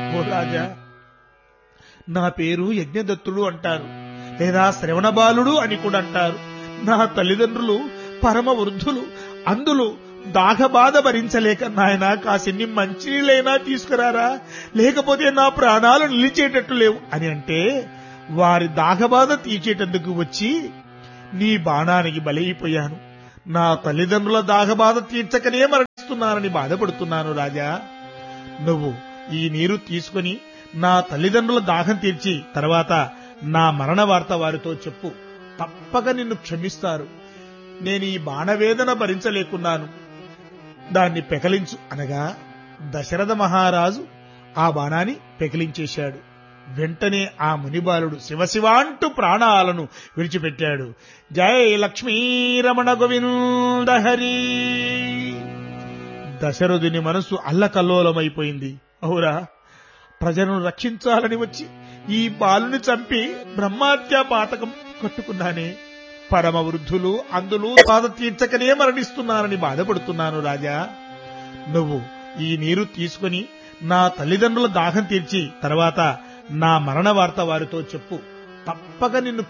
ఓ రాజా నా పేరు యజ్ఞదత్తుడు అంటారు లేదా శ్రవణబాలుడు అని కూడా అంటారు నా తల్లిదండ్రులు పరమ వృద్ధులు అందులో దాహబాధ భరించలేక నాయన కాసిన్ని మంచినీళ్ళైనా తీసుకురారా లేకపోతే నా ప్రాణాలు నిలిచేటట్టు లేవు అని అంటే వారి దాహబాధ తీర్చేటందుకు వచ్చి నీ బాణానికి బలైపోయాను నా తల్లిదండ్రుల దాహబాధ తీర్చకనే మరణిస్తున్నానని బాధపడుతున్నాను రాజా నువ్వు ఈ నీరు తీసుకుని నా తల్లిదండ్రుల దాహం తీర్చి తర్వాత నా మరణ వార్త వారితో చెప్పు తప్పక నిన్ను క్షమిస్తారు నేను ఈ బాణవేదన భరించలేకున్నాను దాన్ని పెకలించు అనగా దశరథ మహారాజు ఆ బాణాన్ని పెకిలించేశాడు వెంటనే ఆ మునిబాలుడు శివశివ అంటూ ప్రాణాలను విడిచిపెట్టాడు జయ లక్ష్మీరమణ గోవింద హరి దశరథుని మనసు అల్లకల్లోలమైపోయింది అవురా ప్రజలను రక్షించాలని వచ్చి ఈ బాలుని చంపి బ్రహ్మాత్య పాతకం కట్టుకున్నానే పరమ వృద్ధులు అందులో బాధ తీర్చకనే మరణిస్తున్నానని బాధపడుతున్నాను రాజా నువ్వు ఈ నీరు తీసుకుని నా తల్లిదండ్రుల దాహం తీర్చి తర్వాత నా మరణ వార్త వారితో చెప్పు తప్పక నిన్ను